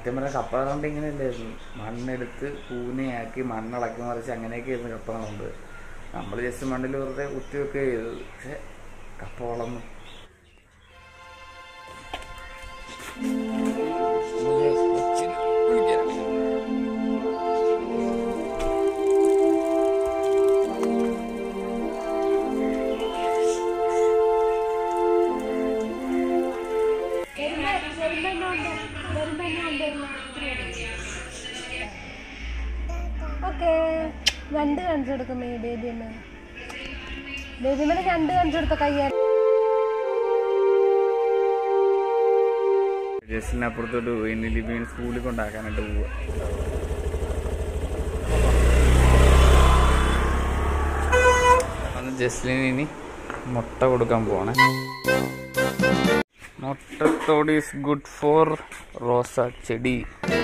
സത്യം പറഞ്ഞാൽ കപ്പ കൊണ്ട് ഇങ്ങനെയല്ലായിരുന്നു മണ്ണെടുത്ത് കൂനയാക്കി മണ്ണിളക്കി മറിച്ച് അങ്ങനെയൊക്കെ ആയിരുന്നു കപ്പ കൊണ്ട് നമ്മൾ ജസ്റ്റ് മണ്ണിൽ വെറുതെ കുത്തിവെക്കുക ചെയ്തത് പക്ഷെ കപ്പ വളർന്നു ഓക്കെ രണ്ട് കാണിച്ചു കൊടുക്കും ബേബി അമ്മ ബേബി അമ്മ രണ്ട് കാണിച്ചു കൊടുത്ത കയ്യാ ജസ്റ്റിന് അപ്പുറത്തോട്ട് പോയി ഇനി ലിബിൻ സ്കൂളിൽ കൊണ്ടാക്കാനായിട്ട് പോവുക അന്ന് ജസ്ലിന് ഇനി മുട്ട കൊടുക്കാൻ പോവാണ് മുട്ടത്തോട് ഈസ് ഗുഡ് ഫോർ റോസ ചെടി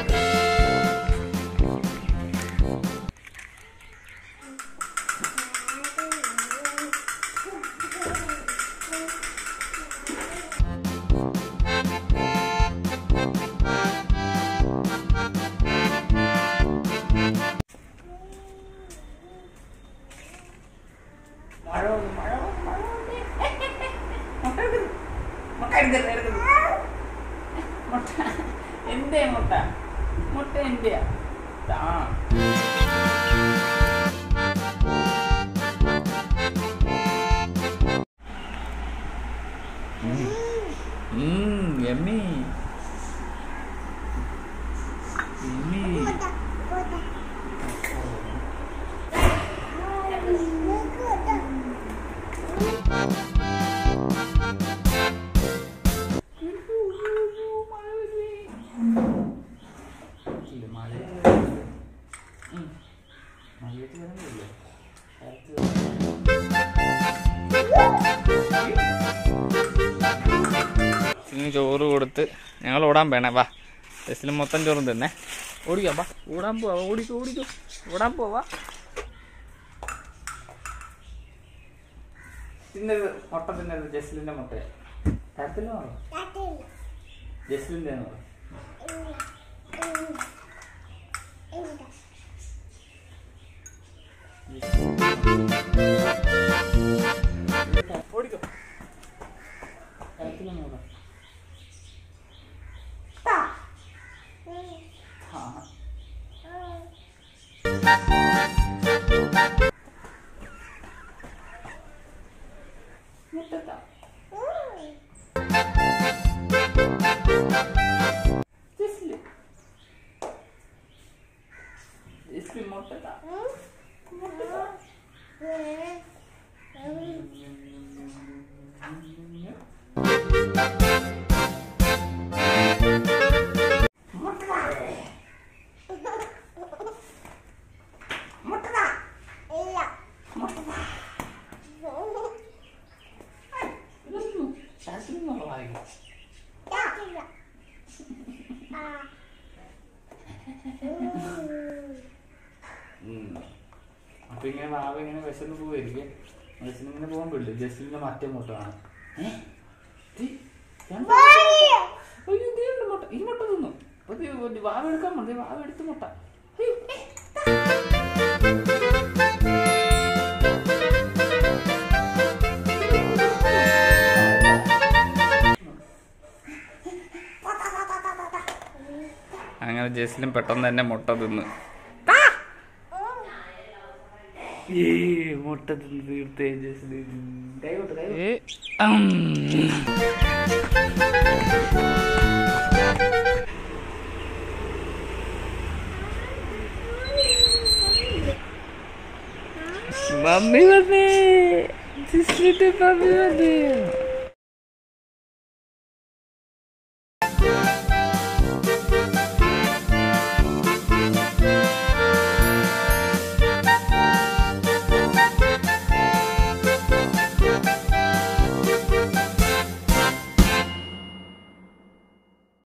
എന്തേ മുട്ട മുട്ട എന്റെയാ ആ എമ്മി എമ്മി ഇതിന് ചോറ് കൊടുത്ത് ഞങ്ങൾ ഓടാൻ വേണേ വാ ടെസ്റ്റിൽ മൊത്തം ചോറും തന്നെ ഓടിക്കാം വാ ഓടാൻ പോവാ ഓടിക്കോ ഓടിക്കോ ഓടാൻ പോവാ തിന്നരുത് മുട്ട തിന്നരുത് ജസ്ലിന്റെ മുട്ട തരത്തില്ലോ ജസ്ലിന്റെ ഓടിക്കോ തരത്തില്ലോ നോക്കാം ജസ്ലി മുട്ട അപ്പൊ ഇങ്ങനെ വാവ ഇങ്ങനെ വിശന്ന് പോയിരിക്കും വിശന്ന് ഇങ്ങനെ പോകാൻ പറ്റില്ല ജസ്റ്റിന്റെ മറ്റേ മുട്ട കാണാം ഏ? ദേ, രണ്ട് അയ്യോ ദേ ഉണ്ട് മുട്ട ഈ മുട്ട തിന്നു അപ്പൊ ദേ ഒരു വാവ എടുക്കാൻ മതി വാവ എടുത്ത് മുട്ട അയ്യോ, ഏ. അങ്ങനെ ജസ്ലിൻ പെട്ടെന്ന് തന്നെ മുട്ട തിന്ന് ഏ മുട്ട തിന്ന് തീർത്തേ ജസ്ലിൻ കൈകൊട്ട് കൈ മമ്മി വന്നേ ജസ്ലിന്റെ മമ്മി വന്നേ